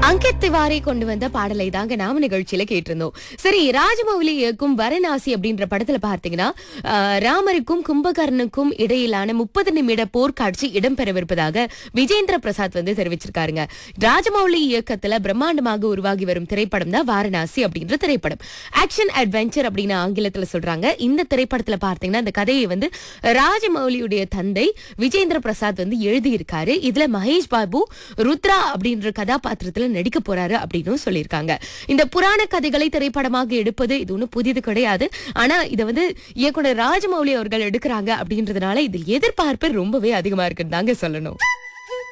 அங்கித் திவாரி கொண்டு வந்த பாடலை தாங்க நாம நிகழ்ச்சியில கேட்டிருந்தோம் சரி ராஜமௌலி இயக்கும் வரணாசி அப்படின்ற படத்துல பார்த்தீங்கன்னா ஆஹ், ராமருக்கும் கும்பகர்ணனுக்கும் இடையிலான முப்பது நிமிட போர்க்காட்சி இடம்பெறவிருப்பதாக விஜேந்திர பிரசாத் வந்து தெரிவிச்சிருக்காருங்க ராஜமௌலி இயக்கத்துல பிரம்மாண்டமாக உருவாகி வரும் திரைப்படம் தான் வாரணாசி அப்படின்ற திரைப்படம் ஆக்ஷன் அட்வென்ச்சர் அப்படின்னு ஆங்கிலத்துல சொல்றாங்க இந்த திரைப்படத்துல பார்த்தீங்கன்னா இந்த கதையை வந்து ராஜமௌலியுடைய தந்தை விஜேந்திர பிரசாத் வந்து எழுதியிருக்காரு இதுல மகேஷ் பாபு ருத்ரா அப்படின்ற கதாபாத்திரத்துல நடிக்க போறாரு அப்படின்னு சொல்லியிருக்காங்க இந்த புராண கதைகளை திரைப்படமாக எடுப்பது இது ஒன்றும் புதியது கிடையாது ஆனா இதை வந்து இயக்குனர் ராஜமௌலி அவர்கள் எடுக்கிறாங்க அப்படின்றதுனால இதில் எதிர்பார்ப்பு ரொம்பவே அதிகமா இருக்குன்னு தாங்க சொல்லணும்